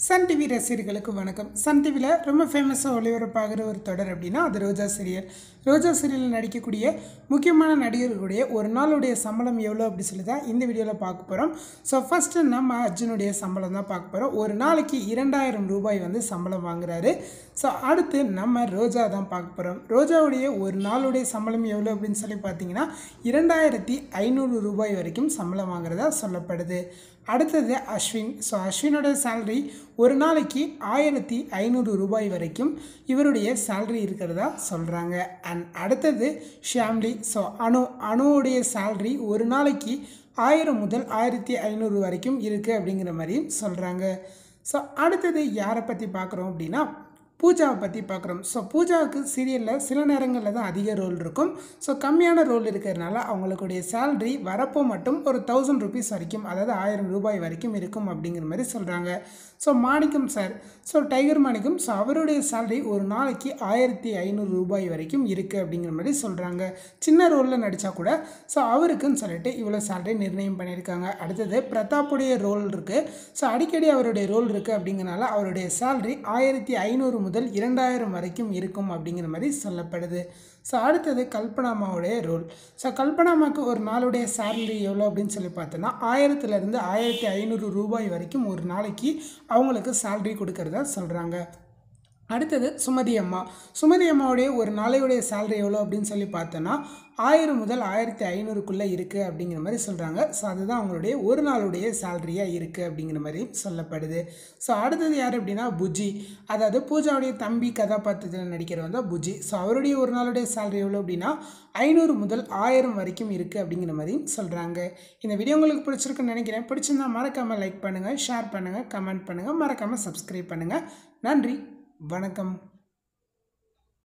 Sun TV ரசிகர்களுக்கு வணக்கம் Sun டிவியில் ரொம்ப ஃபேமஸாக ஒளிபரப்பாகிற ஒரு தொடர் அப்படின்னா அது ரோஜா சீரியல் ரோஜா சீரியலில் நடிக்கக்கூடிய முக்கியமான நடிகர்களுடைய ஒரு நாளுடைய சம்பளம் எவ்வளோ அப்படி சொல்லி தான் இந்த வீடியோவில் பார்க்க போகிறோம் ஸோ ஃபஸ்ட்டு நம்ம அர்ஜுனுடைய சம்பளம் தான் பார்க்க போகிறோம் ஒரு நாளைக்கு இரண்டாயிரம் ரூபாய் வந்து சம்பளம் வாங்குறாரு ஸோ அடுத்து நம்ம ரோஜா தான் பார்க்க போகிறோம் ரோஜாவுடைய ஒரு நாளுடைய சம்பளம் எவ்வளோ அப்படின்னு சொல்லி பார்த்தீங்கன்னா இரண்டாயிரத்தி ஐநூறு ரூபாய் வரைக்கும் சம்பளம் வாங்குறதா சொல்லப்படுது அடுத்தது அஸ்வின் ஸோ அஸ்வினோட சேல்ரி ஒரு நாளைக்கு ஆயிரத்தி ஐநூறு ரூபாய் வரைக்கும் இவருடைய சேல்ரி இருக்கிறதா சொல்கிறாங்க அண்ட் அடுத்தது ஷியாம்லி ஸோ அணு அணுவுடைய சேல்ரி ஒரு நாளைக்கு ஆயிரம் முதல் ஆயிரத்தி ஐநூறு வரைக்கும் இருக்குது அப்படிங்கிற மாதிரியும் சொல்கிறாங்க ஸோ அடுத்தது யாரை பற்றி பார்க்குறோம் அப்படின்னா பூஜாவை பற்றி பார்க்குறோம் ஸோ பூஜாவுக்கு சீரியலில் சில நேரங்களில் தான் அதிக ரோல் இருக்கும் ஸோ கம்மியான ரோல் இருக்கிறதுனால அவங்களுடைய சேல்ரி வரப்போ மட்டும் ஒரு தௌசண்ட் ருபீஸ் வரைக்கும் அதாவது ஆயிரம் ரூபாய் வரைக்கும் இருக்கும் அப்படிங்கிற மாதிரி சொல்கிறாங்க so Manikkam sir so tiger Manikkam so அவருடைய சேல்ரி ஒரு நாளைக்கு ஆயிரத்தி ஐநூறு ரூபாய் வரைக்கும் இருக்குது அப்படிங்கிற மாதிரி சொல்கிறாங்க சின்ன ரோலில் நடித்தா கூட ஸோ அவருக்குன்னு சொல்லிட்டு இவ்வளோ சேல்ரி நிர்ணயம் பண்ணியிருக்காங்க அடுத்தது பிரதாப்புடைய ரோல் இருக்குது ஸோ அடிக்கடி அவருடைய ரோல் இருக்குது அப்படிங்கிறனால அவருடைய சேல்ரி ஆயிரத்தி ஐநூறு முதல் இரண்டாயிரம் வரைக்கும் இருக்கும் அப்படிங்கிற மாதிரி சொல்லப்படுது ஸோ அடுத்தது கல்பனாமாவுடைய ரோல் ஸோ கல்பனாமாவுக்கு ஒரு நாளுடைய சேலரி எவ்வளோ அப்படின்னு சொல்லி பார்த்தோன்னா ஆயிரத்துலேருந்து ஆயிரத்தி ஐநூறு ரூபாய் வரைக்கும் ஒரு நாளைக்கு அவங்களுக்கு சேலரி கொடுக்கறதா சொல்கிறாங்க அடுத்தது சுமதி அம்மா சுமதி அம்மாவுடைய ஒரு நாளையுடைய சேலரி எவ்வளோ அப்படின்னு சொல்லி பார்த்தோன்னா ஆயிரம் முதல் ஆயிரத்தி ஐநூறுக்குள்ளே இருக்குது அப்படிங்கிற மாதிரி சொல்கிறாங்க ஸோ அதுதான் அவங்களுடைய ஒரு நாளுடைய சேலரியாக இருக்குது அப்படிங்கிற மாதிரி சொல்லப்படுது ஸோ அடுத்தது யார் அப்படின்னா புஜி அதாவது பூஜாவுடைய தம்பி கதாபாத்திரத்தில் நடிக்கிறவங்க தான் புஜி ஸோ அவருடைய ஒரு நாளுடைய சேலரி எவ்வளோ அப்படின்னா ஐநூறு முதல் ஆயிரம் வரைக்கும் இருக்குது அப்படிங்கிற மாதிரியும் சொல்கிறாங்க இந்த வீடியோ உங்களுக்கு பிடிச்சிருக்குன்னு நினைக்கிறேன் பிடிச்சிருந்தா மறக்காமல் லைக் பண்ணுங்கள் ஷேர் பண்ணுங்கள் கமெண்ட் பண்ணுங்கள் மறக்காமல் சப்ஸ்கிரைப் பண்ணுங்கள் நன்றி வணக்கம்